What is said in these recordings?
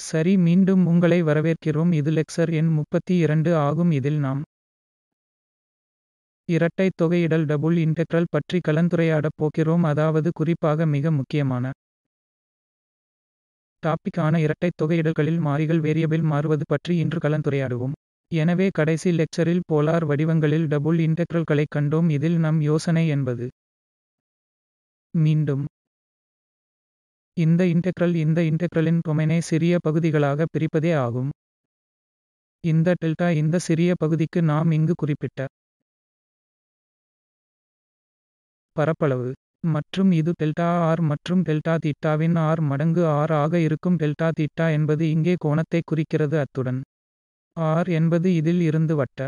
சரி மீண்டும் உங்களை வரவேற்கிறோம் இது லெக்சர் எண் முப்பத்தி இரண்டு ஆகும் இதில் நாம் இரட்டைத் தொகையிடல் டபுள் இன்டெக்ரல் பற்றி கலந்துரையாடப் போகிறோம் அதாவது குறிப்பாக மிக முக்கியமான டாபிக்கான இரட்டைத் தொகையிடல்களில் மாறிகள் வேரியபிள் மாறுவது பற்றி இன்று கலந்துரையாடுவோம் எனவே கடைசி லெக்சரில் போலார் வடிவங்களில் டபுள் இன்டெக்ரல்களைக் கண்டோம் இதில் நம் யோசனை என்பது மீண்டும் இந்த இன்டெக்ரல் இந்த இன்டெக்ரலின் டொமைனை சிறிய பகுதிகளாக பிரிப்பதே ஆகும் இந்த டெல்டா இந்த சிறிய பகுதிக்கு நாம் இங்கு குறிப்பிட்ட பரப்பளவு மற்றும் இது டெல்டா ஆர் மற்றும் டெல்டா தீட்டாவின் ஆர் மடங்கு ஆர் ஆக இருக்கும் டெல்டா தீட்டா என்பது இங்கே கோணத்தை குறிக்கிறது அத்துடன் ஆர் என்பது இதில் இருந்து வட்ட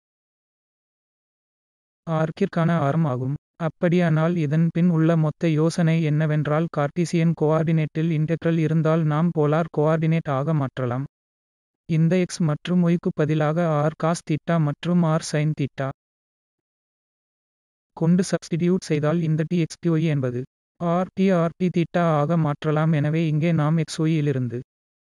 ஆர்க்கிற்கான ஆரம் ஆகும் அப்படியானால் இதன் பின் உள்ள மொத்த யோசனை என்னவென்றால் கார்ட்டீசியன் கோஆர்டினேட்டில் இன்டெக்ரல் இருந்தால் நாம் போலார் கோஆர்டினேட் ஆக மாற்றலாம் இந்த எக்ஸ் மற்றும் ஒய்க்கு பதிலாக ஆர் காஸ் தீட்டா மற்றும் ஆர் சைன் தீட்டா கொண்டு சப்ஸ்டிடியூட் செய்தால் இந்த டி எக்ஸ் டி ஒய் என்பது R D R D theta ஆக மாற்றலாம் எனவே இங்கே நாம் எக்ஸ் ஒய்யிலிருந்து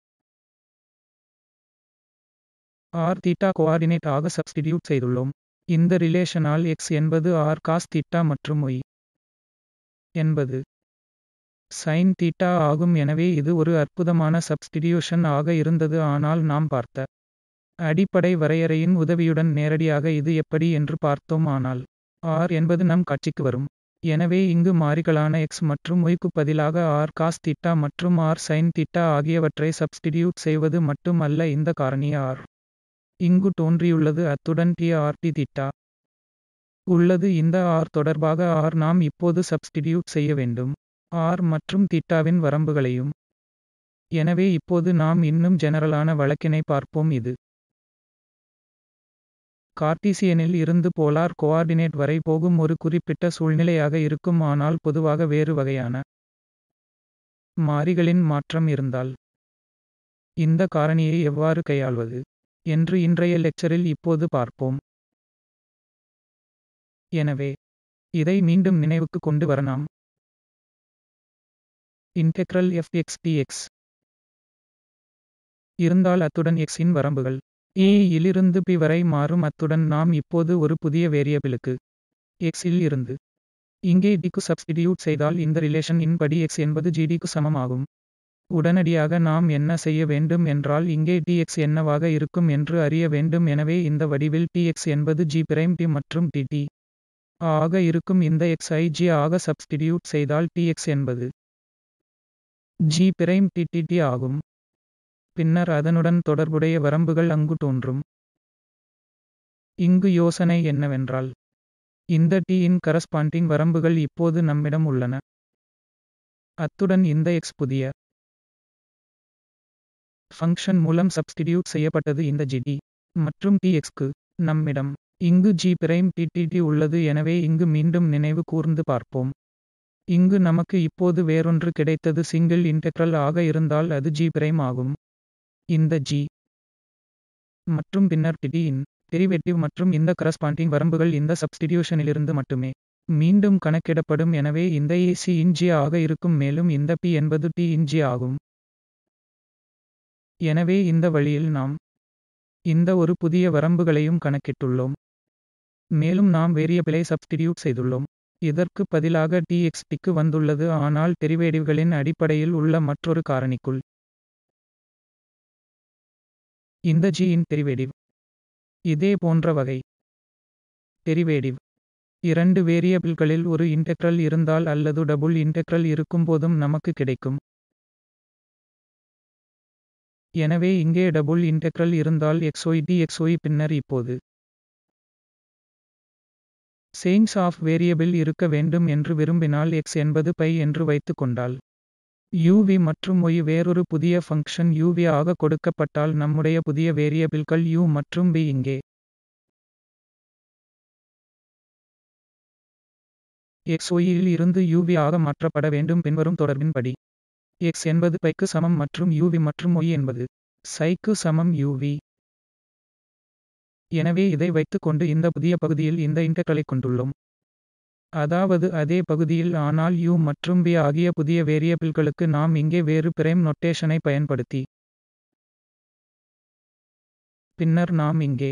ஆர் தீட்டா கோஆர்டினேட் ஆக சப்ஸ்டிடியூட் செய்துள்ளோம் இந்த ரிலேஷனால் எக்ஸ் என்பது ஆர் காஸ் தீட்டா மற்றும் ஒய் என்பது சைன் தீட்டா ஆகும் எனவே இது ஒரு அற்புதமான சப்ஸ்டிடியூஷன் ஆக இருந்தது ஆனால் நாம் பார்த்த அடிப்படை வரையறையின் உதவியுடன் நேரடியாக இது எப்படி என்று பார்த்தோம் ஆனால் ஆர் என்பது நம் காட்சிக்கு வரும் எனவே இங்கு மாறிகளான எக்ஸ் மற்றும் ஒய்க்கு பதிலாக ஆர் காஸ் தீட்டா மற்றும் ஆர் சைன் தீட்டா ஆகியவற்றை சப்ஸ்டிடியூட் செய்வது மட்டும் அல்ல இந்த காரணி ஆர் இங்கு தோன்றியுள்ளது அத்துடன் டி ஆர் டி தீட்டா உள்ளது இந்த ஆர் தொடர்பாக ஆர் நாம் இப்போது சப்ஸ்டிடியூட் செய்ய வேண்டும் ஆர் மற்றும் தீட்டாவின் வரம்புகளையும் எனவே இப்போது நாம் இன்னும் ஜெனரலான வழக்கினை பார்ப்போம் இது கார்ட்டீசியனில் இருந்து போலார் கோஆர்டினேட் வரை போகும் ஒரு குறிப்பிட்ட சூழ்நிலையாக இருக்கும் ஆனால் பொதுவாக வேறு வகையான மாறிகளின் மாற்றம் இருந்தால் இந்த காரணியை எவ்வாறு கையாள்வது என்று இன்றைய லெக்சரில் இப்போது பார்ப்போம் எனவே இதை மீண்டும் நினைவுக்கு கொண்டு வர நாம் இன்டெக்ரல் எஃப் எக்ஸ் டிஎக்ஸ் இருந்தால் அத்துடன் எக்ஸ் இன் வரம்புகள் ஏ இலிருந்து பி வரை மாறும் அத்துடன் நாம் இப்போது ஒரு புதிய வேரியபிளுக்கு எக்ஸ் இல் இருந்து இங்கே டிக்கு சப்ஸ்டிடியூட் செய்தால் இந்த ரிலேஷன் இன் படி எக்ஸ் என்பது ஜிடிக்கு சமம் ஆகும் உடனடியாக நாம் என்ன செய்ய வேண்டும் என்றால் இங்கே dx என்னவாக இருக்கும் என்று அறிய வேண்டும் எனவே இந்த வடிவில் dx என்பது g பிரைம் t மற்றும் dt ஆக இருக்கும் இந்த x ஐ g ஆக சப்ஸ்டிடியூட் செய்தால் dx என்பது g பிரைம் t dt ஆகும் பின்னர் அதனுடன் தொடர்புடைய வரம்புகள் அங்கு தோன்றும் இங்கு யோசனை என்னவென்றால் இந்த t இன் கரஸ்பாண்டிங் வரம்புகள் இப்போது நம்மிடம் உள்ளன அத்துடன் இந்த x புதிய ஃபங்க்ஷன் மூலம் சப்ஸ்டிடியூட் செய்யப்பட்டது இந்த gd மற்றும் txக்கு நம்மிடம் இங்கு g பிரைம் ttt உள்ளது எனவே இங்கு மீண்டும் நினைவு கூர்ந்து பார்ப்போம் இங்கு நமக்கு இப்போது வேறொன்று கிடைத்தது சிங்கிள் இன்டெக்ரல் ஆக இருந்தால் அது g பிரைம் ஆகும் இந்த g மற்றும் பின்னர் dt இன் டெரிவேட்டிவ் மற்றும் இந்த கரஸ்பாண்டிங் வரம்புகள் இந்த சப்ஸ்டிடியூஷனிலிருந்து மட்டுமே மீண்டும் கணக்கிடப்படும் எனவே இந்த ac இன் g ஆக இருக்கும் மேலும் இந்த p என்பது t இன் g ஆகும் எனவே இந்த வழியில் நாம் இந்த ஒரு புதிய வரம்புகளையும் கணக்கிட்டுள்ளோம் மேலும் நாம் வேரியபிளை சப்ஸ்டிடியூட் செய்துள்ளோம் இதற்கு பதிலாக txt-க்கு வந்துள்ளது ஆனால் டெரிவேடிவ்களின் அடிப்படையில் உள்ள மற்றொரு காரணிக்குள் இந்த g இன் டெரிவேடிவ் இதே போன்ற வகை டெரிவேடிவ் இரண்டு வேரியபிள்களில் ஒரு இன்டெக்ரல் இருந்தால் அல்லது டபுள் இன்டெக்ரல் இருக்கும்போதும் நமக்கு கிடைக்கும் எனவே இங்கே டபுள் இன்டெக்ரல் இருந்தால் xy dxy பின்னர் இப்போது சேஞ்ச் ஆஃப் வேரியபிள் இருக்க வேண்டும் என்று விரும்பினால் x என்பது பை என்று வைத்துக் கொண்டால் uv மற்றும் y வேறொரு புதிய ஃபங்க்ஷன் uv ஆக கொடுக்கப்பட்டால் நம்முடைய புதிய வேரியபிள்கள் u மற்றும் v இங்கே xy இல் இருந்து uv ஆக மாற்றப்பட வேண்டும் பின்வரும் தொடர்பின்படி x என்பது பைக்கு சமம் மற்றும் uv மற்றும் y என்பது சைக்கு சமம் uv எனவே இதை வைத்துக்கொண்டு இந்த புதிய பகுதியில் இந்த இன்டெக்ரலை கொண்டுள்ளோம் அதாவது அதே பகுதியில் ஆனால் u மற்றும் v ஆகிய புதிய வேரியபிள்களுக்கு நாம் இங்கே வேறு பிரைம் நொட்டேஷனை பயன்படுத்தி பின்னர் நாம் இங்கே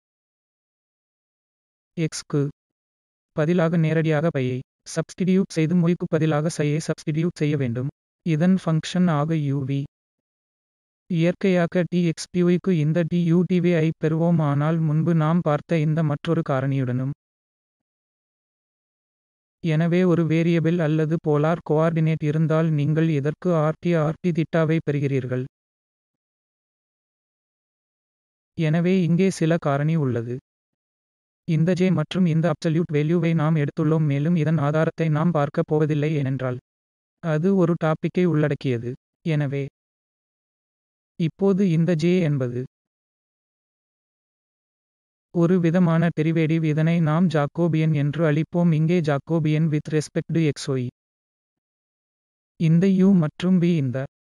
எக்ஸ்க்கு பதிலாக நேரடியாக பையை சப்ஸ்டிடியூட் செய்து மொய்க்கு பதிலாக சையை சப்ஸ்டிடியூட் செய்ய வேண்டும் இதன் ஃபங்க்ஷன் ஆக uv இயற்கையாக txpyக்கு இந்த dutv ஐ பெறுவோம் ஆனால் முன்பு நாம் பார்த்த இந்த மற்றொரு காரணியுடனும் எனவே ஒரு வேரியபிள் அல்லது போலார் கோஆர்டினேட் இருந்தால் நீங்கள் இதற்கு rt rt திட்டாவை பெறுகிறீர்கள் எனவே இங்கே சில காரணி உள்ளது இந்த j மற்றும் இந்த அப்சல்யூட் வேல்யூவை நாம் எடுத்துள்ளோம் மேலும் இதன் ஆதாரத்தை நாம் பார்க்கப் போவதில்லை ஏனென்றால் அது ஒரு டாப்பிக்கை உள்ளடக்கியது எனவே இப்போது இந்த j என்பது ஒரு விதமான டெரிவேடிவ் இதனை நாம் ஜாக்கோபியன் என்று அளிப்போம் இங்கே ஜாக்கோபியன் வித் ரெஸ்பெக்ட் xy இந்த u மற்றும் v இந்த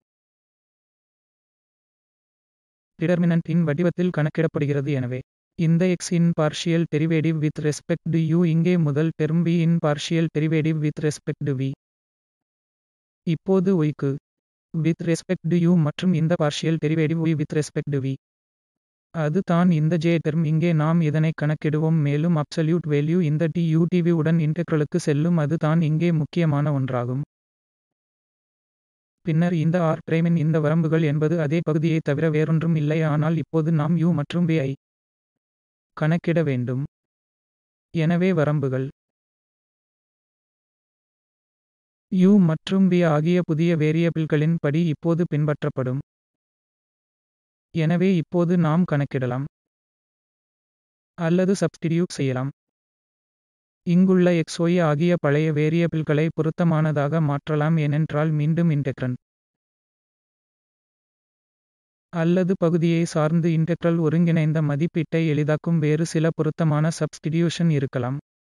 டிடர்மினன்ட் இன் வடிவத்தில் கணக்கிடப்படுகிறது எனவே இந்த x இன் partial derivative with respect u இங்கே முதல் டெர்ம் v இன் partial derivative with respect v இப்போது y க்கு வித் ரெஸ்பெக்ட் u மற்றும் இந்த partial derivative y with respect v அது தான் இந்த j டெர்ம் இங்கே நாம் இதனை கணக்கிடுவோம் மேலும் அப்சல்யூட் வேல்யூ இந்த dutv உடன் இன்டெக்ரலுக்கு செல்லும் அது தான் இங்கே முக்கியமான ஒன்றாகும் பின்னர் இந்த r பிரைமின் இந்த வரம்புகள் என்பது அதே பகுதியை தவிர வேறொன்றும் இல்லை ஆனால் இப்போது நாம் u மற்றும் v ஐ கணக்கிட வேண்டும் எனவே வரம்புகள் u மற்றும் v ஆகிய புதிய வேரியபிள்களின் படி இப்போது பின்பற்றப்படும் எனவே இப்போது நாம் கணக்கிடலாம் அல்லது சப்ஸ்டிடியூட் செய்யலாம் இங்குள்ள xy ஆகிய பழைய வேரியபிள்களை பொருத்தமானதாக மாற்றலாம் ஏனென்றால் மீண்டும் இன்டெக்ரன் அல்லது பகுதியை சார்ந்து இன்டெக்ரல் ஒருங்கிணைந்த மதிப்பீட்டை எளிதாக்கும் வேறு சில பொருத்தமான சப்ஸ்டிடியூஷன் இருக்கலாம்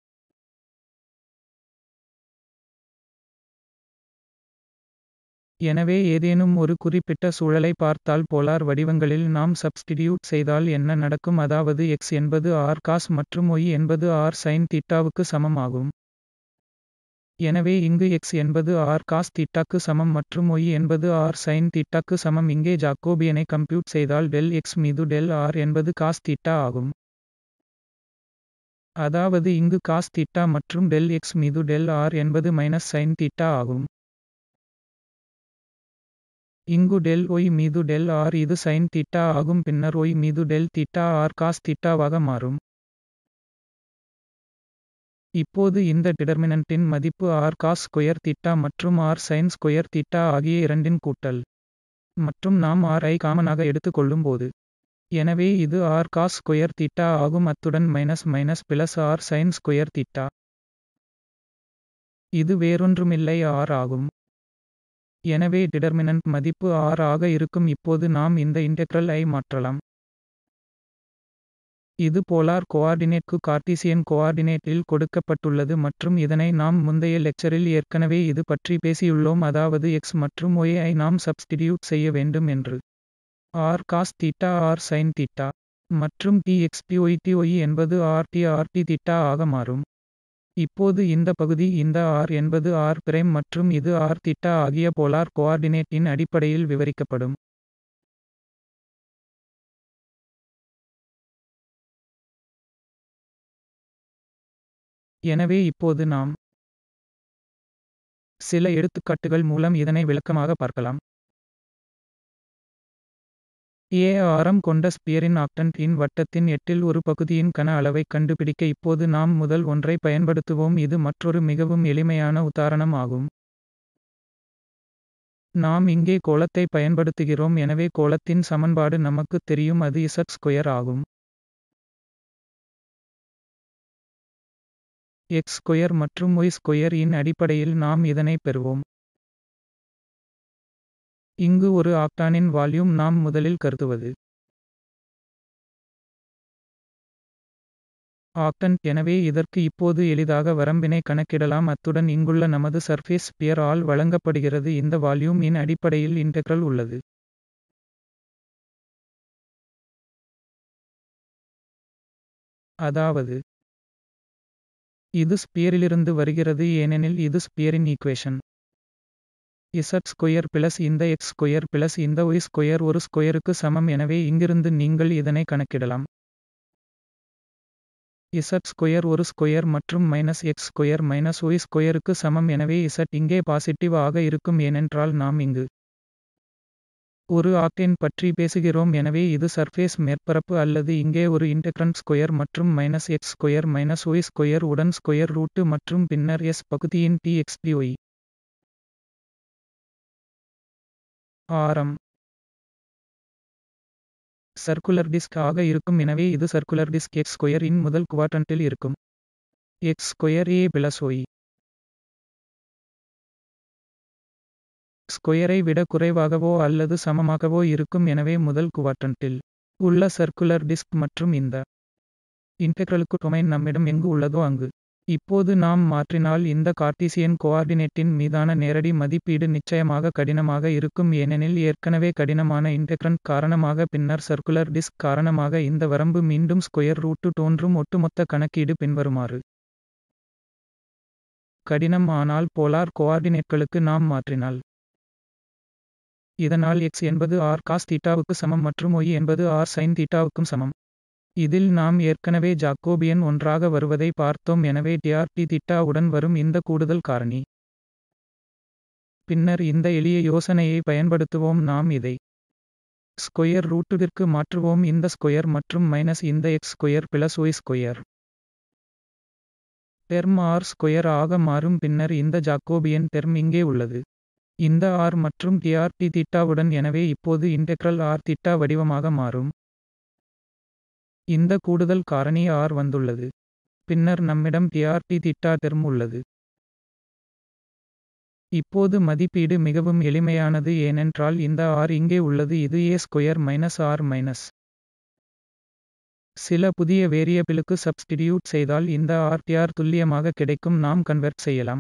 எனவே ஏதேனும் ஒரு குறிப்பிட்ட சூழலை பார்த்தால் போலார் வடிவங்களில் நாம் சப்ஸ்டிடியூட் செய்தால் என்ன நடக்கும் அதாவது x என்பது r cos மற்றும் y என்பது r sin தீட்டாவுக்கு சமம் ஆகும் எனவே இங்கு x என்பது r cos தீட்டாக்கு சமம் மற்றும் y என்பது r sin தீட்டாக்கு சமம் இங்கே ஜாக்கோபியனை கம்ப்யூட் செய்தால் டெல் x மீது டெல் r என்பது cos தீட்டா ஆகும் அதாவது இங்கு cos தீட்டா மற்றும் டெல் x மீது டெல் r என்பது மைனஸ் sin தீட்டா ஆகும் இங்கு டெல் y மீது டெல் r இது sin தீட்டா ஆகும் பின்னர் y மீது டெல் தீட்டா r cos தீட்டாவாக மாறும் இப்போது இந்த டிடர்மினன்ட்டின் மதிப்பு r cos ஸ்கொயர் தீட்டா மற்றும் r sin ஸ்கொயர் தீட்டா ஆகிய இரண்டின் கூட்டல் மற்றும் நாம் r ஐ காமனாக எடுத்துக் கொள்ளும்போது எனவே இது r cos ஸ்கொயர் தீட்டா ஆகும் அத்துடன் minus minus plus r sin square theta இது வேறொன்றுமில்லை r ஆகும் எனவே டிடர்மினன்ட் மதிப்பு r ஆக இருக்கும் இப்போது நாம் இந்த இன்டெக்ரல் ஐ மாற்றலாம் இது போலார் கோஆர்டினேட்க்கு கார்ட்டீசியன் கோஆர்டினேட்டில் கொடுக்கப்பட்டுள்ளது மற்றும் இதனை நாம் முந்தைய லெக்சரில் ஏற்கனவே இது பற்றி பேசியுள்ளோம் அதாவது x மற்றும் y ஐ நாம் சப்ஸ்டிடியூட் செய்ய வேண்டும் என்று r cos theta r sin theta மற்றும் txpy என்பது rt rt தீட்டா ஆக மாறும் இப்போது இந்த பகுதி இந்த r என்பது r பிரைம் மற்றும் இது r தீட்டா ஆகிய போலார் கோஆர்டினேட்டின் அடிப்படையில் விவரிக்கப்படும் எனவே இப்போது நாம் சில எடுத்துக்காட்டுகள் மூலம் இதனை விளக்கமாக பார்க்கலாம் ஏ ஆரம் கொண்ட ஸ்பியரின் ஆக்டன்ட் இன் வட்டத்தின் எட்டில் ஒரு பகுதியின் கன அளவை கண்டுபிடிக்க இப்போது நாம் முதல் ஒன்றை பயன்படுத்துவோம் இது மற்றொரு மிகவும் எளிமையான உதாரணம் ஆகும் நாம் இங்கே கோளத்தை பயன்படுத்துகிறோம் எனவே கோளத்தின் சமன்பாடு நமக்குத் தெரியும் அது z ஸ்கொயர் ஆகும் x ஸ்கொயர் மற்றும் y ஸ்கொயர் இன் அடிப்படையில் நாம் இதனை பெறுவோம் இங்கு ஒரு ஆக்டானின் வால்யூம் நாம் முதலில் கருதுவது ஆக்டன்ட் எனவே இதற்கு இப்போது எளிதாக வரம்பினை கணக்கிடலாம் அத்துடன் இங்குள்ள நமது சர்ஃபேஸ் ஸ்பியர் ஆல் வழங்கப்படுகிறது இந்த வால்யூம் இன் அடிப்படையில் இன்டெக்ரல் உள்ளது அதாவது இது ஸ்பியரிலிருந்து வருகிறது ஏனெனில் இது ஸ்பியரின் ஈக்குவேஷன் இசட் ஸ்கொயர் பிளஸ் இந்த எக்ஸ் ஸ்கொயர் பிளஸ் இந்த ஒய் ஸ்கொயர் ஒரு ஸ்கொயருக்கு சமம் எனவே இங்கிருந்து நீங்கள் இதனை கணக்கிடலாம் இசட் ஸ்கொயர் ஒரு ஸ்கொயர் மற்றும் minus x square minus y ஸ்கொயருக்கு சமம் எனவே இசட் இங்கே பாசிட்டிவ் ஆக இருக்கும் ஏனென்றால் நாம் இங்கு ஒரு ஆக்டேன் பற்றி பேசுகிறோம் எனவே இது சர்ஃபேஸ் மேற்பரப்பு அல்லது இங்கே ஒரு இன்டெக்ரண்ட் ஸ்கொயர் மற்றும் minus x square minus y square உடன் ஸ்கொயர் ரூட்டு மற்றும் பின்னர் எஸ் பகுதியின் டி எக்ஸ் டி ஒய் ஆரம் சர்க்குலர் டிஸ்க் ஆக இருக்கும் எனவே இது சர்க்குலர் டிஸ்க் எக்ஸ் ஸ்கொயர் இன் முதல் குவாட்ரண்டில் இருக்கும் x square a plus y ஸ்கொயரை விட குறைவாகவோ அல்லது சமமாகவோ இருக்கும் எனவே முதல் குவாட்ரண்டில் உள்ள சர்க்குலர் டிஸ்க் மற்றும் இந்த இன்டெக்ரலுக்கு டொமைன் நம்மிடம் எங்கு உள்ளதோ அங்கு இப்போது நாம் மாற்றினால் இந்த கார்ட்டீசியன் கோஆர்டினேட்டின் மீதான நேரடி மதிப்பீடு நிச்சயமாக கடினமாக இருக்கும் ஏனெனில் ஏற்கனவே கடினமான இன்டெக்ரண்ட் காரணமாக பின்னர் சர்க்குலர் டிஸ்க் காரணமாக இந்த வரம்பு மீண்டும் ஸ்கொயர் ரூட்டு தோன்றும் ஒட்டுமொத்த கணக்கீடு பின்வருமாறு கடினம் ஆனால் போலார் கோஆர்டினேட்களுக்கு நாம் மாற்றினால் இதனால் x என்பது r cos தீட்டாவுக்கு சமம் மற்றும் y என்பது r sin தீட்டாவுக்கும் சமம் இதில் நாம் ஏற்கனவே ஜாக்கோபியன் ஒன்றாக வருவதை பார்த்தோம் எனவே டிஆர்டி தீட்டா உடன் வரும் இந்த கூடுதல் காரணி பின்னர் இந்த எளிய யோசனையை பயன்படுத்துவோம் நாம் இதை ஸ்கொயர் ரூட்டுவிற்கு மாற்றுவோம் இந்த ஸ்கொயர் மற்றும் மைனஸ் இந்த x square plus y square term r square ஆக மாறும் பின்னர் இந்த ஜாக்கோபியன் டெர்ம் இங்கே உள்ளது இந்த ஆர் மற்றும் டிஆர்டி தீட்டாவுடன் எனவே இப்போது இன்டெக்ரல் ஆர் தீட்டா வடிவமாக மாறும் இந்த கூடுதல் காரணி ஆர் வந்துள்ளது பின்னர் நம்மிடம் டிஆர்டி தீட்டா டெர்ம் உள்ளது இப்போது மதிப்பீடு மிகவும் எளிமையானது ஏனென்றால் இந்த ஆர் இங்கே உள்ளது இது a square minus r minus சில புதிய வேரியபிளுக்கு சப்ஸ்டிடியூட் செய்தால் இந்த ஆர்டிஆர் துல்லியமாக கிடைக்கும் நாம் கன்வெர்ட் செய்யலாம்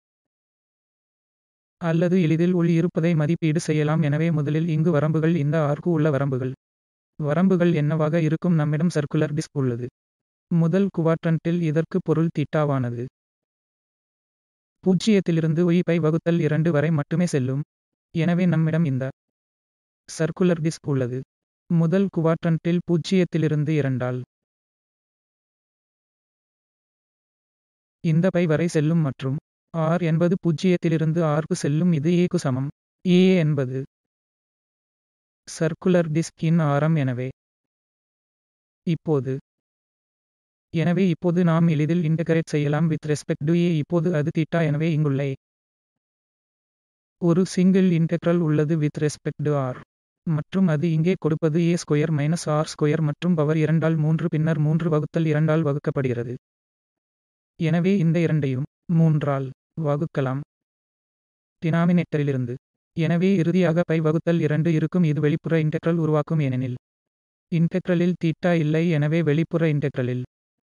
அல்லது எளிதில் உள் இருப்பதை மதிப்பீடு செய்யலாம் எனவே முதலில் இங்கு வரம்புகள் இந்த ஆர்க்கு உள்ள வரம்புகள் வரம்புகள் என்னவாக இருக்கும் நம்மிடம் சர்க்குலர் டிஸ்க் உள்ளது முதல் குவாட்ரண்டில் இதற்கு பொருள் தீட்டாவானது பூஜ்ஜியத்திலிருந்து ஒய் பை வகுத்தல் இரண்டு வரை மட்டுமே செல்லும் எனவே நம்மிடம் இந்த சர்க்குலர் டிஸ்க் உள்ளது முதல் குவாட்ரண்டில் பூஜ்ஜியத்திலிருந்து இரண்டால் இந்த பை வரை செல்லும் மற்றும் ஆர் என்பது பூஜ்ஜியத்திலிருந்து ஆர்க்கு செல்லும் இது ஏக்கு சமம் ஏ என்பது சர்க்குலர் டிஸ்கின் ஆரம் எனவே இப்போது எனவே இப்போது நாம் எளிதில் இன்டகிரேட் செய்யலாம் வித் ரெஸ்பெக்ட் டு ஏ இப்போது அது தீட்டா எனவே இங்குள்ள A. ஒரு சிங்கிள் இன்டெக்ரல் உள்ளது வித் ரெஸ்பெக்ட் டு ஆர் மற்றும் அது இங்கே கொடுப்பது a square minus r square மற்றும் பவர் இரண்டால் மூன்று பின்னர் மூன்று வகுத்தல் இரண்டால் வகுக்கப்படுகிறது எனவே இந்த இரண்டையும் மூன்றால் வகுக்கலாம் டினாமினேட்டரிலிருந்து எனவே இறுதியாக பை வகுத்தல் இரண்டு இருக்கும் இது வெளிப்புற இன்டெக்ரல் உருவாக்கும் ஏனெனில் இன்டெக்ரலில் தீட்டா இல்லை எனவே வெளிப்புற இன்டெக்ரலில்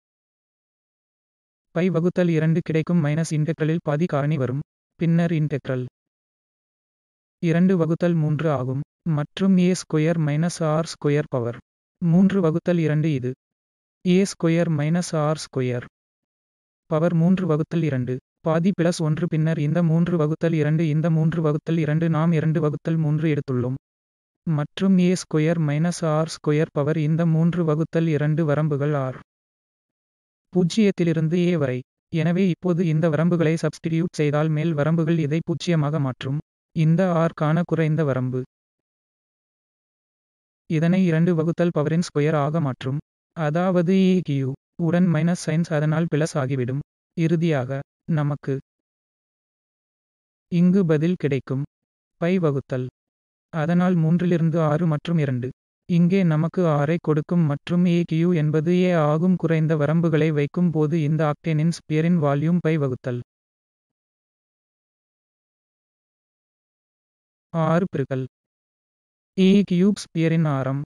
பை வகுத்தல் இரண்டு கிடைக்கும் மைனஸ் இன்டெக்ரலில் பாதி காரணி வரும் பின்னர் இன்டெக்ரல் இரண்டு வகுத்தல் மூன்று ஆகும் மற்றும் a square minus r square power மூன்று வகுத்தல் இரண்டு இது a square minus r square power மூன்று வகுத்தல் இரண்டு பாதி பிளஸ் ஒன்று பின்னர் இந்த மூன்று வகுத்தல் இரண்டு இந்த மூன்று வகுத்தல் இரண்டு நாம் இரண்டு வகுத்தல் மூன்று எடுத்துள்ளோம் மற்றும் a square minus r square power இந்த மூன்று வகுத்தல் இரண்டு வரம்புகள் ஆர் பூஜ்ஜியத்திலிருந்து ஏ வரை எனவே இப்போது இந்த வரம்புகளை சப்ஸ்டிடியூட் செய்தால் மேல் வரம்புகள் இதை பூஜ்ஜியமாக மாற்றும் இந்த ஆர் காண குறைந்த வரம்பு இதனை இரண்டு வகுத்தல் பவரின் ஸ்கொயர் ஆக மாற்றும் அதாவது ஏ கியூ உடன் மைனஸ் சைன்ஸ் அதனால் பிளஸ் ஆகிவிடும் இறுதியாக நமக்கு இங்கு பதில் கிடைக்கும் பை வகுத்தல் அதனால் மூன்றிலிருந்து ஆறு மற்றும் இரண்டு இங்கே நமக்கு ஆறை கொடுக்கும் மற்றும் ஏ கியூ என்பது ஏ ஆகும் குறைந்த வரம்புகளை வைக்கும் போது இந்த ஆக்டேனின் ஸ்பியரின் வால்யூம் பை வகுத்தல் ஆறு பெருக்கல் ஏ கியூப் ஸ்பியரின் ஆரம்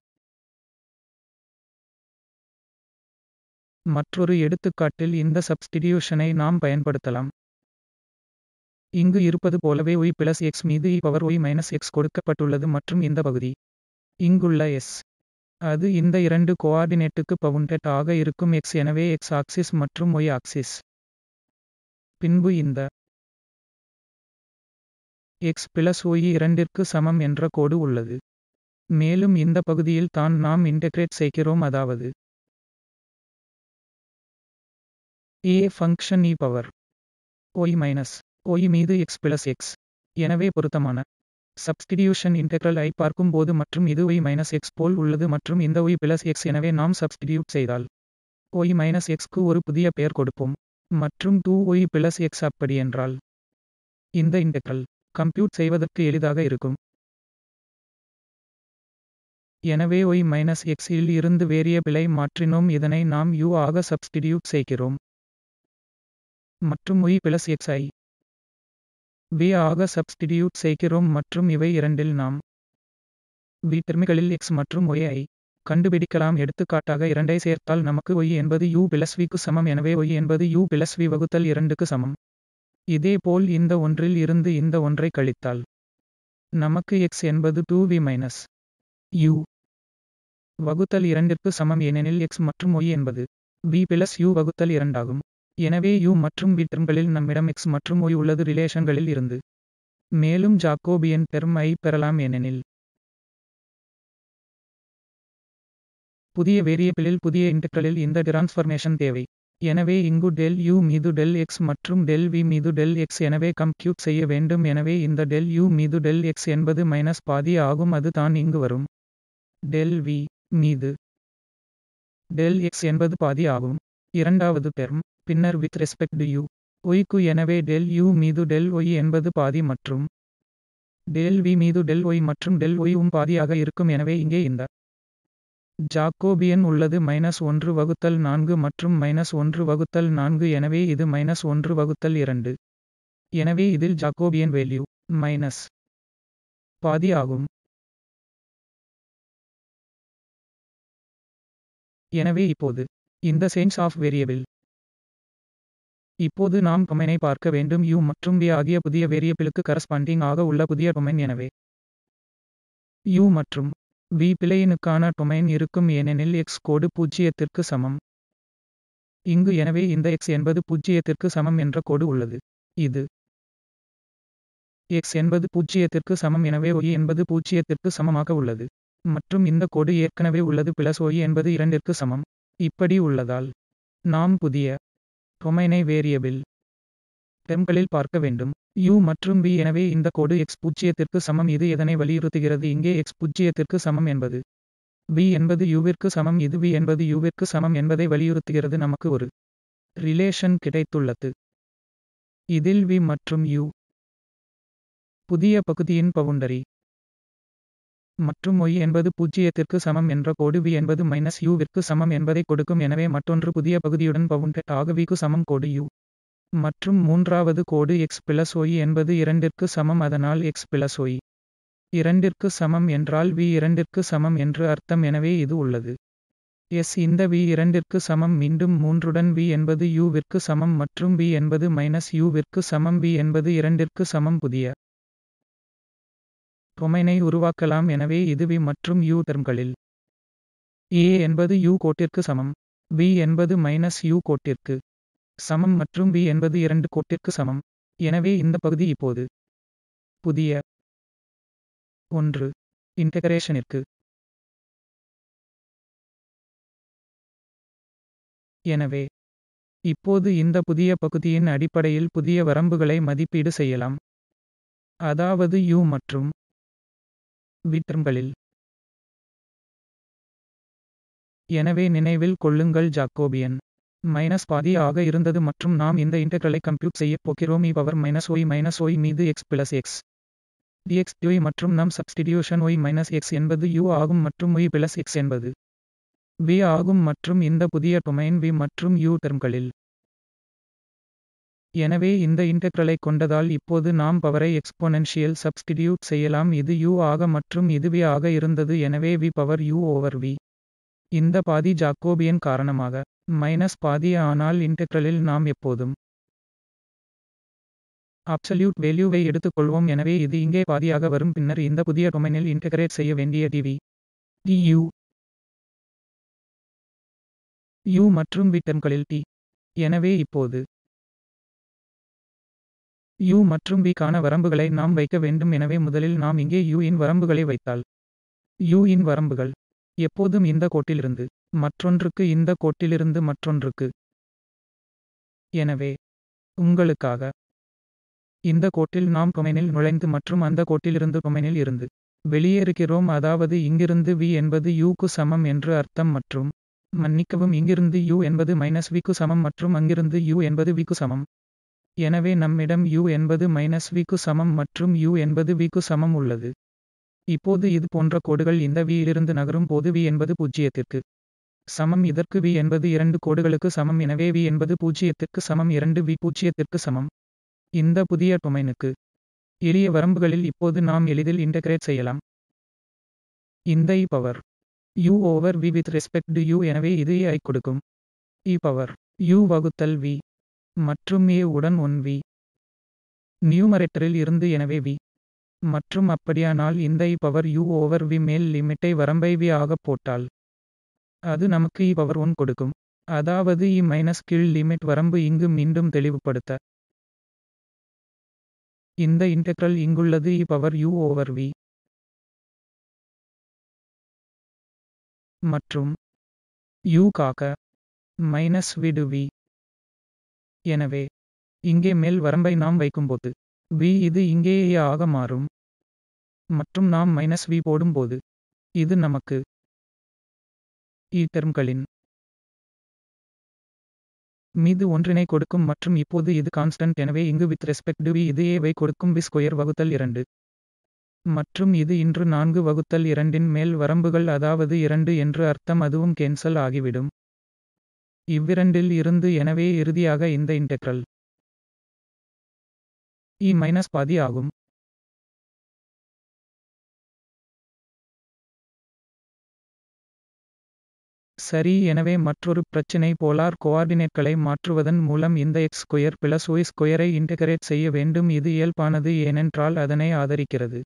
மற்றொரு எடுத்துக்காட்டில் இந்த சப்ஸ்டிடியூஷனை நாம் பயன்படுத்தலாம் இங்கு இருப்பது போலவே ஒய் பிளஸ் எக்ஸ் மீது e power y minus x கொடுக்கப்பட்டுள்ளது மற்றும் இந்த பகுதி இங்குள்ள எஸ் அது இந்த இரண்டு கோஆர்டினேட்டுக்கு பவுண்டட் ஆக இருக்கும் எக்ஸ் எனவே எக்ஸ் ஆக்சிஸ் மற்றும் ஒய் ஆக்சிஸ் பின்பு இந்த x பிளஸ் y இரண்டிற்கு சமம் என்ற கோடு உள்ளது மேலும் இந்த பகுதியில் தான் நாம் இன்டெகிரேட் செய்கிறோம் அதாவது a function e power y minus y மீது x பிளஸ் x எனவே பொருத்தமான சப்ஸ்டிடியூஷன் இன்டெக்ரல் ஐ பார்க்கும்போது மற்றும் இது y மைனஸ் x போல் உள்ளது மற்றும் இந்த y பிளஸ் x எனவே நாம் சப்ஸ்டிடியூட் செய்தால் y மைனஸ் x-க்கு ஒரு புதிய பெயர் கொடுப்போம் மற்றும் 2y பிளஸ் x அப்படியென்றால் இந்த இன்டெக்ரல் கம்ப்யூட் செய்வதற்கு எளிதாக இருக்கும் எனவே y மைனஸ் x இல் இருந்து வேரியபிளை மாற்றினோம் இதனை நாம் u ஆக சப்ஸ்டிடியூட் செய்கிறோம் மற்றும் y பிளஸ் x ஐ v ஆக சப்ஸ்டிடியூட் செய்கிறோம் மற்றும் இவை இரண்டில் நாம் v டெர்மிகளில் x மற்றும் y ஐ கண்டுபிடிக்கலாம் எடுத்துக்காட்டாக இரண்டை சேர்த்தால் நமக்கு y என்பது u பிளஸ் v க்கு சமம் எனவே y என்பது u பிளஸ் v வகுத்தல் இரண்டுக்கு சமம் இதேபோல் இந்த ஒன்றில் இருந்து இந்த ஒன்றை கழித்தால் நமக்கு x என்பது 2v மைனஸ் u வகுத்தல் இரண்டிற்கு சமம் ஏனெனில் x மற்றும் y என்பது v பிளஸ் u வகுத்தல் இரண்டாகும் எனவே u மற்றும் v டெர்ம்களில் நம்மிடம் x மற்றும் y உள்ளது ரிலேஷன்களில் இருந்து மேலும் ஜாக்கோபியன் டெர்ம் ஐ பெறலாம் ஏனெனில் புதிய வேரியபிளில் புதிய இன்டெக்ரலில் இந்த டிரான்ஸ்ஃபர்மேஷன் தேவை எனவே இங்கு டெல் u மீது டெல் x மற்றும் டெல் v மீது டெல் x எனவே கம்ப்யூட் செய்ய வேண்டும் எனவே இந்த டெல் u மீது டெல் x என்பது மைனஸ் பாதி ஆகும் அது தான் இங்கு வரும் டெல் v மீது டெல் x என்பது பாதி ஆகும் இரண்டாவது டெர்ம் பின்னர் with respect to u y க்கு எனவே டெல் u மீது டெல் y என்பது பாதி மற்றும் டெல் v மீது டெல் y மற்றும் டெல் y உம் பாதியாக இருக்கும் எனவே இங்கே இந்த ஜாக்கோபியன் உள்ளது மைனஸ் ஒன்று வகுத்தல் நான்கு மற்றும் மைனஸ் ஒன்று வகுத்தல் நான்கு எனவே இது மைனஸ் ஒன்று வகுத்தல் இரண்டு எனவே இதில் ஜாக்கோபியன் வேல்யூ மைனஸ் பாதி ஆகும் எனவே இப்போது இந்த சேஞ்ச் ஆஃப் வேரியபிள் இப்போது நாம் டொமைனை பார்க்க வேண்டும் u மற்றும் v ஆகிய புதிய வேரியபிளுக்கு கரஸ்பாண்டிங் ஆக உள்ள புதிய டொமைன் எனவே u மற்றும் v பிழையினுக்கான டொமைன் இருக்கும் ஏனெனில் x கோடு பூஜ்ஜியத்திற்கு சமம் இங்கு எனவே இந்த x என்பது பூஜ்ஜியத்திற்கு சமம் என்ற கோடு உள்ளது இது x என்பது பூஜ்ஜியத்திற்கு சமம் எனவே y என்பது பூஜ்ஜியத்திற்கு சமமாக உள்ளது மற்றும் இந்த கோடு ஏற்கனவே உள்ளது பிளஸ் y என்பது இரண்டிற்கு சமம் இப்படி உள்ளதால் நாம் புதிய டொமைனை வேரியபிள் டெர்ம்களில் பார்க்க வேண்டும் u மற்றும் v எனவே இந்த கோடு x பூஜ்ஜியத்திற்கு சமம் இது எதனை வலியுறுத்துகிறது இங்கே x பூஜ்ஜியத்திற்கு சமம் என்பது v என்பது uவிற்கு சமம் இது v என்பது uவிற்கு சமம் என்பதை வலியுறுத்துகிறது நமக்கு ஒரு ரிலேஷன் கிடைத்துள்ளது இதில் v மற்றும் u புதிய பகுதியின் பவுண்டரி மற்றும் y என்பது பூஜ்ஜியத்திற்கு சமம் என்ற கோடு v என்பது மைனஸ் u விற்கு சமம் என்பதை கொடுக்கும் எனவே மற்றொன்று புதிய பகுதியுடன் பவுண்டட் ஆக v க்கு சமம் கோடு u மற்றும் மூன்றாவது கோடு x பிளஸ் y என்பது இரண்டிற்கு சமம் அதனால் x பிளஸ் y இரண்டிற்கு சமம் என்றால் v இரண்டிற்கு சமம் என்று அர்த்தம் எனவே இது உள்ளது s இந்த v இரண்டிற்கு சமம் மீண்டும் மூன்றுடன் v என்பது u விற்கு சமம் மற்றும் v என்பது மைனஸ் u விற்கு சமம் v என்பது இரண்டிற்கு சமம் புதிய டொமைனை உருவாக்கலாம் எனவே இது v மற்றும் u டெர்ம்களில் a என்பது u கோட்டிற்கு சமம் v என்பது மைனஸ் u கோட்டிற்கு சமம் மற்றும் v என்பது இரண்டு கோட்டிற்கு சமம் எனவே இந்த பகுதி இப்போது புதிய ஒன்று இன்டெகரேஷனிற்கு எனவே இப்போது இந்த புதிய பகுதியின் அடிப்படையில் புதிய வரம்புகளை மதிப்பீடு செய்யலாம் அதாவது u மற்றும் v டெர்ம்களில் எனவே நினைவில் கொள்ளுங்கள் ஜாக்கோபியன் மைனஸ் பாதி ஆக இருந்தது மற்றும் நாம் இந்த இன்டெக்ரலை கம்ப்யூட் செய்யப் போகிறோம் e power minus y minus y மீது x plus x dx dy மற்றும் நம் சப்ஸ்டிடியூஷன் y மைனஸ் x என்பது u ஆகும் மற்றும் y பிளஸ் x என்பது v ஆகும் மற்றும் இந்த புதிய டொமைன் v மற்றும் u டெர்ம்களில் எனவே இந்த இன்டெக்ரலை கொண்டதால் இப்போது நாம் பவரை எக்ஸ்பொனென்ஷியல் சப்ஸ்டிடியூட் செய்யலாம் இது u ஆக மற்றும் இது v ஆக இருந்தது எனவே v power u over v இந்த பாதி ஜாக்கோபியன் காரணமாக மைனஸ் பாதி ஆனால் இன்டெக்ரலில் நாம் எப்போதும் அப்சல்யூட் வேல்யூவை எடுத்துக்கொள்வோம் எனவே இது இங்கே பாதியாக வரும் பின்னர் இந்த புதிய டொமைனில் இன்டெகிரேட் செய்ய வேண்டிய dv du u மற்றும் v டெர்ம்களில் t எனவே இப்போது u மற்றும் v க்கான வரம்புகளை நாம் வைக்க வேண்டும் எனவே முதலில் நாம் இங்கே u இன் வரம்புகளை வைத்தால் u இன் வரம்புகள் எப்போதும் இந்த கோட்டிலிருந்து மற்றொன்றுக்கு இந்த கோட்டிலிருந்து மற்றொன்றுக்கு எனவே உங்களுக்காக இந்த கோட்டில் நாம் டொமைனில் நுழைந்து மற்றும் அந்த கோட்டிலிருந்து டொமைனில் இருந்து வெளியேறுகிறோம் அதாவது இங்கிருந்து v என்பது u க்கு சமம் என்று அர்த்தம் மற்றும் மன்னிக்கவும் இங்கிருந்து u என்பது மைனஸ் v க்கு சமம் மற்றும் அங்கிருந்து u என்பது v க்கு சமம் எனவே நம்மிடம் u என்பது மைனஸ் v க்கு சமம் மற்றும் u என்பது v க்கு சமம் உள்ளது இப்போது இது போன்ற கோடுகள் இந்த v இலிருந்து நகரும் போது v என்பது பூஜ்ஜியத்திற்கு சமம் இதற்கு v என்பது இரண்டு கோடுகளுக்கு சமம் எனவே v என்பது பூஜ்ஜியத்திற்கு சமம் இரண்டு v பூஜ்ஜியத்திற்கு சமம் இந்த புதிய டொமைனுக்கு எளிய வரம்புகளில் இப்போது நாம் எளிதில் இன்டகிரேட் செய்யலாம் இந்த e power u over v with respect to u எனவே இது a ஐ கொடுக்கும் e பவர் u வகுத்தல் v மற்றும் a உடன் 1 v நியூமரேட்டரில் இருந்து எனவே v மற்றும் அப்படியானால் இந்த e power u over v மேல் லிமிட்டை வரம்பை v ஆகப் போட்டால் அது நமக்கு e பவர் 1 கொடுக்கும் அதாவது e மைனஸ் கீழ் லிமிட் வரம்பு இங்கு மீண்டும் தெளிவுபடுத்த இந்த இன்டெக்ரல் இங்குள்ளது e power u over v மற்றும் u காக மைனஸ் விடு v எனவே இங்கே மேல் வரம்பை நாம் வைக்கும்போது v இது இங்கே a ஆக மாறும் மற்றும் நாம் மைனஸ் v போடும்போது இது நமக்கு e டெர்ம்களின் மீது ஒன்றினை கொடுக்கும் மற்றும் இப்போது இது கான்ஸ்டன்ட் எனவே இங்கு வித் ரெஸ்பெக்ட் டு v இது a வை கொடுக்கும் v ஸ்கொயர் வகுத்தல் 2 மற்றும் இது இன்று நான்கு வகுத்தல் இரண்டின் மேல் வரம்புகள் அதாவது இரண்டு என்று அர்த்தம் அதுவும் கேன்சல் ஆகிவிடும் இவ்விரண்டில் இருந்து எனவே இறுதியாக இந்த இன்டெக்ரல் e மைனஸ் பாதி ஆகும் சரி எனவே மற்றொரு பிரச்சினை போலார் கோஆர்டினேட்களை மாற்றுவதன் மூலம் இந்த எக்ஸ் ஸ்கொயர் பிளஸ் ஒய் ஸ்கொயரை இன்டகிரேட் செய்ய வேண்டும் இது இயல்பானது ஏனென்றால் அதனை ஆதரிக்கிறது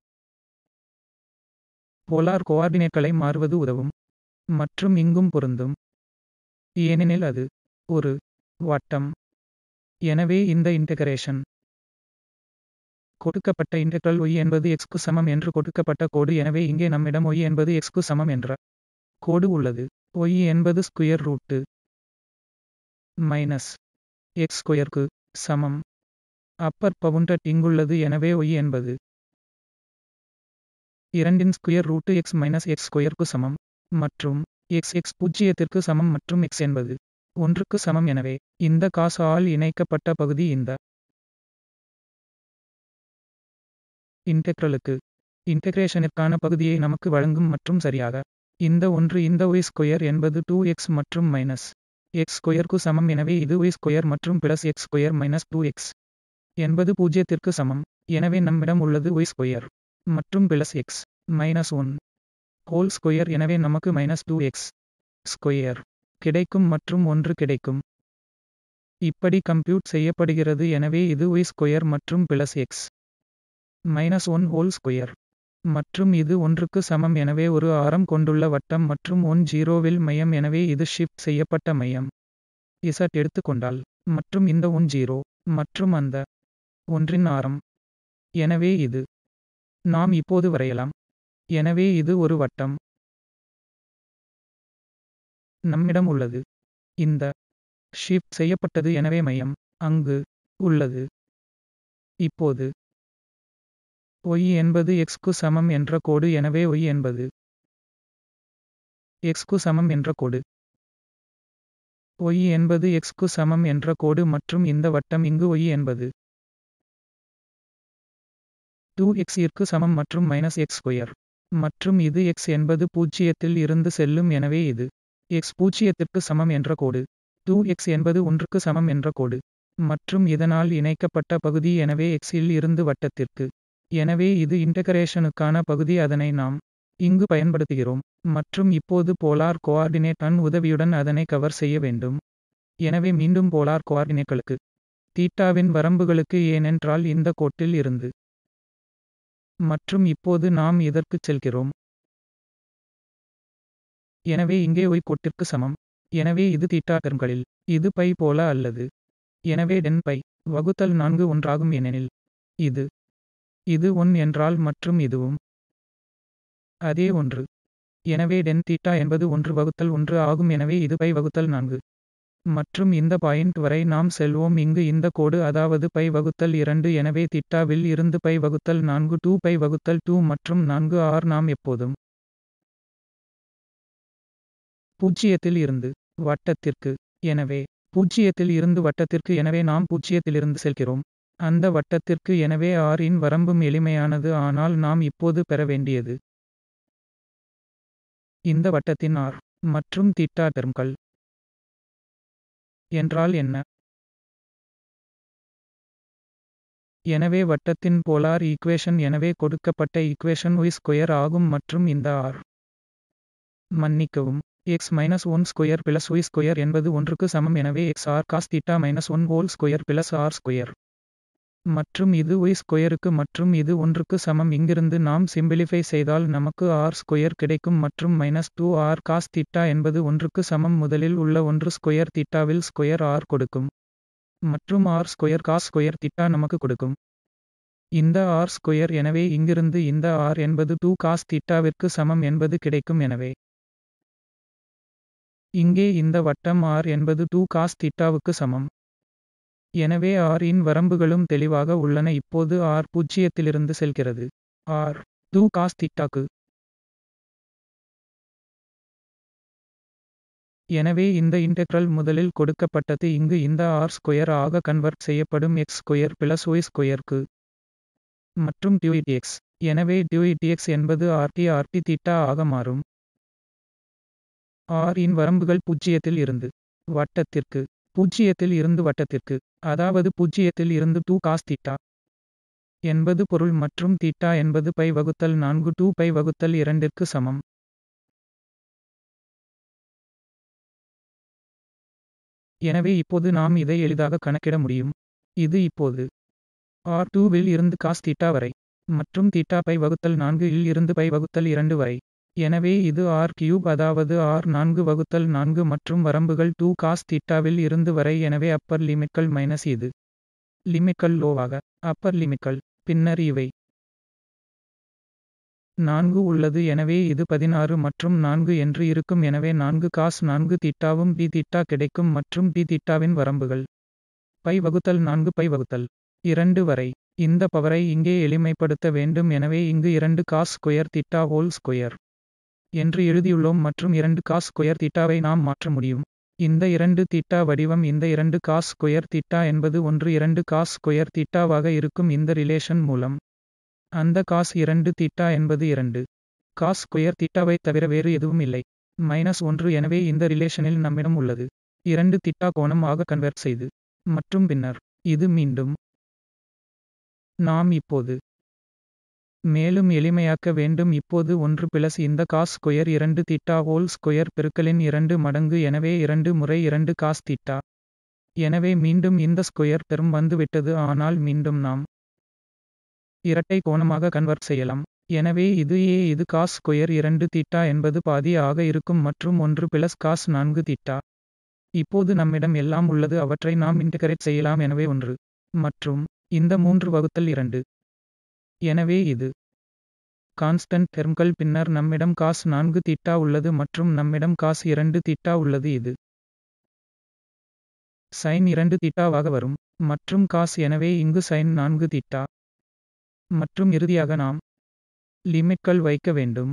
போலார் கோஆர்டினேட்களை மாறுவது உதவும் மற்றும் இங்கும் பொருந்தும் ஏனெனில் அது ஒரு வட்டம் எனவே இந்த இன்டகிரேஷன் கொடுக்கப்பட்ட இன்டெக்ரல் y என்பது x க்கு சமம் என்று கொடுக்கப்பட்ட கோடு எனவே இங்கே நம்மிடம் y என்பது x க்கு சமம் என்ற கோடு உள்ளது y என்பது ஸ்கொயர் ரூட்டு மைனஸ் எக்ஸ் ஸ்கொயர்க்கு சமம் அப்பர் பவுண்டட் இங்குள்ளது எனவே y என்பது இரண்டின் square root x minus x ஸ்கொயர்க்கு சமம் மற்றும் எக்ஸ் எக்ஸ் பூஜ்ஜியத்திற்கு சமம் மற்றும் எக்ஸ் என்பது ஒன்றுக்கு சமம் எனவே இந்த காஸ் ஆல் இணைக்கப்பட்ட பகுதி இந்த இன்டெக்ரலுக்கு இன்டெக்ரேஷனிற்கான பகுதியை நமக்கு வழங்கும் மற்றும் சரியாக இந்த ஒன்று இந்த ஒய் ஸ்கொயர் என்பது டூ எக்ஸ் மற்றும் மைனஸ் எக்ஸ் ஸ்கொயர்க்கு சமம் எனவே இது ஒய் ஸ்கொயர் மற்றும் plus x square minus two x என்பது பூஜ்ஜியத்திற்கு சமம் எனவே நம்மிடம் உள்ளது ஒய் ஸ்கொயர் மற்றும் plus x minus one whole square எனவே நமக்கு மைனஸ் டூ எக்ஸ் ஸ்கொயர் கிடைக்கும் மற்றும் ஒன்று கிடைக்கும் இப்படி கம்ப்யூட் செய்யப்படுகிறது எனவே இது ஒய் ஸ்கொயர் மற்றும் plus x minus one whole square மற்றும் இது ஒன்றுக்கு சமம் எனவே ஒரு ஆரம் கொண்டுள்ள வட்டம் மற்றும் ஒன் ஜீரோவில் மையம் எனவே இது ஷிஃப்ட் செய்யப்பட்ட மையம் இசட் எடுத்துக்கொண்டால் மற்றும் இந்த ஒன் ஜீரோ மற்றும் அந்த ஒன்றின் ஆரம் எனவே இது நாம் இப்போது வரையலாம் எனவே இது ஒரு வட்டம் நம்மிடம் உள்ளது இந்த ஷிஃப்ட் செய்யப்பட்டது எனவே மையம் அங்கு உள்ளது இப்போது y என்பது x க்கு சமம் என்ற கோடு எனவே y என்பது x க்கு சமம் என்ற கோடு y என்பது x க்கு சமம் என்ற கோடு மற்றும் இந்த வட்டம் இங்கு y என்பது 2x இற்கு சமம் மற்றும் மைனஸ் எக்ஸ் ஸ்கொயர் மற்றும் இது x என்பது பூஜ்ஜியத்தில் இருந்து செல்லும் எனவே இது x பூஜ்ஜியத்திற்கு சமம் என்ற கோடு 2x என்பது ஒன்றுக்கு சமம் என்ற கோடு மற்றும் இதனால் இணைக்கப்பட்ட பகுதி எனவே x இல் இருந்து வட்டத்திற்கு எனவே இது இன்டகரேஷனுக்கான பகுதி அதனை நாம் இங்கு பயன்படுத்துகிறோம் மற்றும் இப்போது போலார் கோஆர்டினேட் அன் உதவியுடன் அதனை கவர் செய்ய வேண்டும் எனவே மீண்டும் போலார் கோஆர்டினேட்களுக்கு தீட்டாவின் வரம்புகளுக்கு ஏனென்றால் இந்த கோட்டில் இருந்து மற்றும் இப்போது நாம் இதற்குச் செல்கிறோம் எனவே இங்கே y கோட்டிற்கு சமம் எனவே இது தீட்டா டெர்ம்களில் இது பை போல அல்லது எனவே டென் பை வகுத்தல் நான்கு ஒன்றாகும் ஏனெனில் இது இது 1 என்றால் மற்றும் இதுவும் அதே ஒன்று எனவே டென் தீட்டா என்பது 1 வகுத்தல் 1 ஆகும் எனவே இது பை வகுத்தல் 4 மற்றும் இந்த பாயிண்ட் வரை நாம் செல்வோம் இங்கு இந்த கோடு அதாவது பை வகுத்தல் 2 எனவே தீட்டாவில் இருந்து பை வகுத்தல் 4 2 பை வகுத்தல் 2 மற்றும் 4 ஆர் நாம் எப்போதும் பூஜ்ஜியத்தில் இருந்து வட்டத்திற்கு எனவே பூஜ்ஜியத்தில் இருந்து வட்டத்திற்கு எனவே நாம் பூஜ்ஜியத்திலிருந்து செல்கிறோம் அந்த வட்டத்திற்கு எனவே r இன் வரம்பும் எளிமையானது ஆனால் நாம் இப்போது பெற வேண்டியது இந்த வட்டத்தின் r மற்றும் தீட்டா டெர்ம்கள் என்றால் என்ன எனவே வட்டத்தின் போலார் ஈக்குவேஷன் எனவே கொடுக்கப்பட்ட ஈக்குவேஷன் y ஸ்கொயர் ஆகும் மற்றும் இந்த r மன்னிக்கவும் x minus one square plus y square என்பது ஒன்றுக்கு சமம் எனவே x r cos theta minus one whole square plus r square மற்றும் இது y ஸ்கொயருக்கு மற்றும் இது ஒன்றுக்கு சமம் இங்கிருந்து நாம் சிம்பிளிஃபை செய்தால் நமக்கு r ஸ்கொயர் கிடைக்கும் மற்றும் minus two r cos theta என்பது ஒன்றுக்கு சமம் முதலில் உள்ள ஒன்று ஸ்கொயர் தீட்டாவில் ஸ்கொயர் r கொடுக்கும் மற்றும் r square cos square theta நமக்கு கொடுக்கும் இந்த r ஸ்கொயர் எனவே இங்கிருந்து இந்த r என்பது 2 காஸ் தீட்டாவிற்கு சமம் என்பது கிடைக்கும் எனவே இங்கே இந்த வட்டம் r என்பது 2 காஸ் தீட்டாவுக்கு சமம் எனவே r இன் வரம்புகளும் தெளிவாக உள்ளன இப்போது r பூஜ்ஜியத்திலிருந்து செல்கிறது r 2 காஸ் தீட்டாக்கு எனவே இந்த இன்டெக்ரல் முதலில் கொடுக்கப்பட்டது இங்கு இந்த r ஸ்கொயர் ஆக கன்வெர்ட் செய்யப்படும் x ஸ்கொயர் பிளஸ் y ஸ்கொயருக்கு மற்றும் dydx எனவே dydx என்பது rt rt தீட்டா ஆக மாறும் r இன் வரம்புகள் பூஜ்ஜியத்தில் இருந்து வட்டத்திற்கு பூஜ்ஜியத்தில் இருந்து வட்டத்திற்கு அதாவது பூஜ்ஜியத்தில் இருந்து 2 காஸ் தீட்டா என்பது பொருள் மற்றும் தீட்டா என்பது பை வகுத்தல் 4 2 பை வகுத்தல் 2 ற்கு சமம் எனவே இப்போது நாம் இதை எளிதாக கணக்கிட முடியும் இது இப்போது r2 வில் இருந்து காஸ் தீட்டா வரை மற்றும் தீட்டா பை வகுத்தல் 4 இல் இருந்து பை வகுத்தல் 2 வரை எனவே இது r கியூப் அதாவது r 4 வகுத்தல் 4 மற்றும் வரம்புகள் 2 காஸ் தீட்டாவில் இருந்து வரை எனவே அப்பர் லிமிட்கள் மைனஸ் இது லிமிட்கள் லோவாக அப்பர் லிமிட்கள் பின்னர் இவை 4 உள்ளது எனவே இது 16 மற்றும் 4 என்று இருக்கும் எனவே 4 காஸ் 4 தீட்டாவும் டி தீட்டா கிடைக்கும் மற்றும் டி தீட்டாவின் வரம்புகள் பை வகுத்தல் 4 பை வகுத்தல் 2 வரை இந்த பவரை இங்கே எளிமைப்படுத்த வேண்டும் எனவே இங்கு 2 cos square theta whole square என்று எழுதியுள்ளோம் மற்றும் 2 காஸ் ஸ்கொயர் தீட்டாவை நாம் மாற்ற முடியும் இந்த 2 தீட்டா வடிவம் இந்த 2 காஸ் ஸ்கொயர் தீட்டா என்பது ஒன்று 2 காஸ் ஸ்கொயர் தீட்டாவாக இருக்கும் இந்த ரிலேஷன் மூலம் அந்த காஸ் 2 தீட்டா என்பது 2 காஸ் ஸ்கொயர் தீட்டாவை தவிர வேறு எதுவும் இல்லை மைனஸ் 1 எனவே இந்த ரிலேஷனில் நம்மிடம் உள்ளது 2 தீட்டா கோணம் ஆக கன்வெர்ட் செய்து மற்றும் பின்னர் இது மீண்டும் நாம் இப்போது மேலும் எளிமையாக்க வேண்டும் இப்போது ஒன்று பிளஸ் இந்த cos square 2 theta whole square பெருக்கலின் 2 மடங்கு எனவே 2 முறை 2 காஸ் தீட்டா எனவே மீண்டும் இந்த ஸ்கொயர் டெர்ம் வந்துவிட்டது ஆனால் மீண்டும் நாம் இரட்டை கோணமாக கன்வெர்ட் செய்யலாம் எனவே இது ஏ இது காஸ் ஸ்கொயர் 2 தீட்டா என்பது பாதி ஆக இருக்கும் மற்றும் ஒன்று பிளஸ் காஸ் 4 தீட்டா இப்போது நம்மிடம் எல்லாம் உள்ளது அவற்றை நாம் இன்டகிரேட் செய்யலாம் எனவே ஒன்று மற்றும் இந்த மூன்று வகுத்தல் 2 எனவே இது கான்ஸ்டன்ட் டெர்ம்கள் பின்னர் நம்மிடம் காஸ் 4 தீட்டா உள்ளது மற்றும் நம்மிடம் காஸ் 2 தீட்டா உள்ளது இது சைன் 2 தீட்டாவாக வரும் மற்றும் காஸ் எனவே இங்கு சைன் 4 தீட்டா மற்றும் இறுதியாக நாம் லிமிட்கள் வைக்க வேண்டும்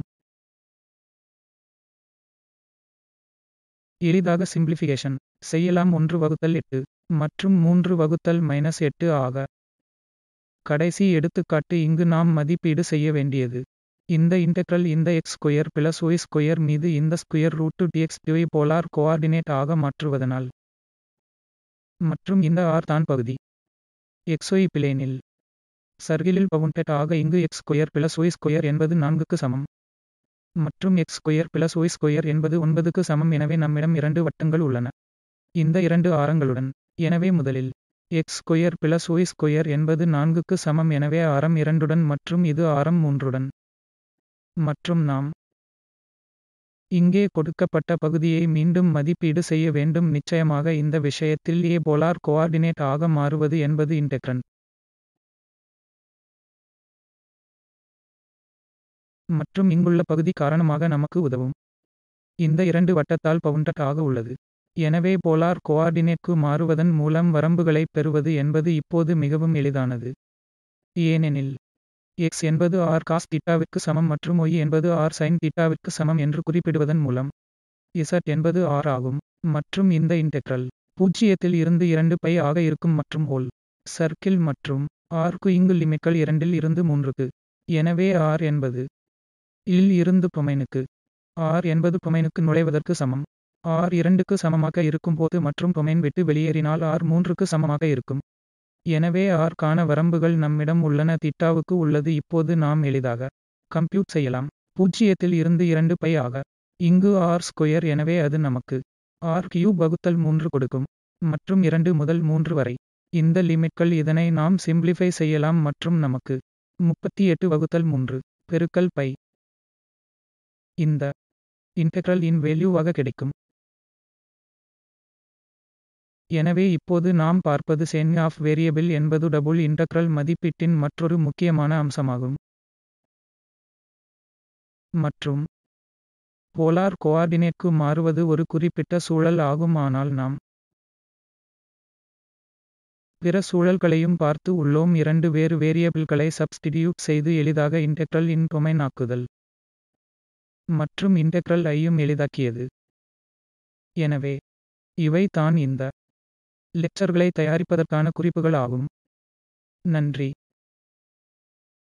எளிதாக சிம்பிளிஃபிகேஷன் செய்யலாம் ஒன்று வகுத்தல் 8 மற்றும் மூன்று வகுத்தல் மைனஸ் 8 ஆக கடைசி எடுத்துக்காட்டு இங்கு நாம் மதிப்பீடு செய்ய வேண்டியது இந்த இன்டெக்ரல் இந்த x square plus y square மீது இந்த square root d x d y polar coordinate ஆக மாற்றுவதனால் மற்றும் இந்த ஆர் தான் பகுதி எக்ஸ்ஒய் பிளேனில் சர்க்கிளில் பவுண்டட் ஆக இங்கு x square plus y square என்பது நான்குக்கு சமம் மற்றும் x square plus y square என்பது ஒன்பதுக்கு சமம் எனவே நம்மிடம் இரண்டு வட்டங்கள் உள்ளன இந்த இரண்டு ஆரங்களுடன் எனவே முதலில் x square plus y square என்பது நான்குக்கு சமம் எனவே ஆரம் இரண்டுடன் மற்றும் இது ஆரம் மூன்றுடன் மற்றும் நாம் இங்கே கொடுக்கப்பட்ட பகுதியை மீண்டும் மதிப்பீடு செய்ய வேண்டும் நிச்சயமாக இந்த விஷயத்தில் ஏ போலார் கோஆர்டினேட் ஆக மாறுவது என்பது இன்டெக்ரண்ட் மற்றும் இங்குள்ள பகுதி காரணமாக நமக்கு உதவும் இந்த இரண்டு வட்டத்தால் பவுண்டட் ஆக உள்ளது எனவே போலார் கோஆர்டினேட்க்கு மாறுவதன் மூலம் வரம்புகளைப் பெறுவது என்பது இப்போது மிகவும் எளிதானது ஏனெனில் x என்பது r cos தீட்டாவிற்கு சமம் மற்றும் y என்பது r sin தீட்டாவிற்கு சமம் என்று குறிப்பிடுவதன் மூலம் z என்பது r ஆகும் மற்றும் இந்த இன்டெக்ரல் பூஜ்ஜியத்தில் இருந்து இரண்டு பை ஆக இருக்கும் மற்றும் ஹோல் சர்க்கிள் மற்றும் r க்கு இங்கு லிமிட்கள் இரண்டில் இருந்து மூன்றுக்கு எனவே r என்பது இல் இருந்து டொமைனுக்கு r என்பது டொமைனுக்கு நுழைவதற்கு சமம் r இரண்டுக்கு சமமாக இருக்கும்போது மற்றும் டொமைன் விட்டு வெளியேறினால் r மூன்றுக்கு சமமாக இருக்கும் எனவே r க்கான வரம்புகள் நம்மிடம் உள்ளன தீட்டாவுக்கு உள்ளது இப்போது நாம் எளிதாக கம்ப்யூட் செய்யலாம் பூஜ்ஜியத்தில் இருந்து இரண்டு பை ஆக இங்கு r ஸ்கொயர் எனவே அது நமக்கு r கியூப் வகுத்தல் மூன்று கொடுக்கும் மற்றும் இரண்டு முதல் மூன்று வரை இந்த லிமிட்கள் இதனை நாம் சிம்பிளிஃபை செய்யலாம் மற்றும் நமக்கு முப்பத்தி எட்டு வகுத்தல் மூன்று பெருக்கல் பை இந்த இன்டெக்ரல் இன் வேல்யூவாக கிடைக்கும் எனவே இப்போது நாம் பார்ப்பது சென் ஆஃப் வேரியபிள் என்பது டபுள் இன்டக்ரல் மதிப்பீட்டின் மற்றொரு முக்கியமான அம்சமாகும் மற்றும் போலார் கோஆர்டினேட்க்கு மாறுவது ஒரு குறிப்பிட்ட சூழல் ஆகும் ஆனால் நாம் பிற சூழல்களையும் பார்த்து உள்ளோம் இரண்டு வேறு வேரியபிள்களை சப்ஸ்டிடியூட் செய்து எளிதாக இன்டெக்ரல் இன் டொமைன் ஆக்குதல் மற்றும் இன்டெக்ரல் ஐயும் எளிதாக்கியது எனவே இவை தான் இந்த லெக்சர்களை தயாரிப்பதற்கான குறிப்புகள் ஆகும் நன்றி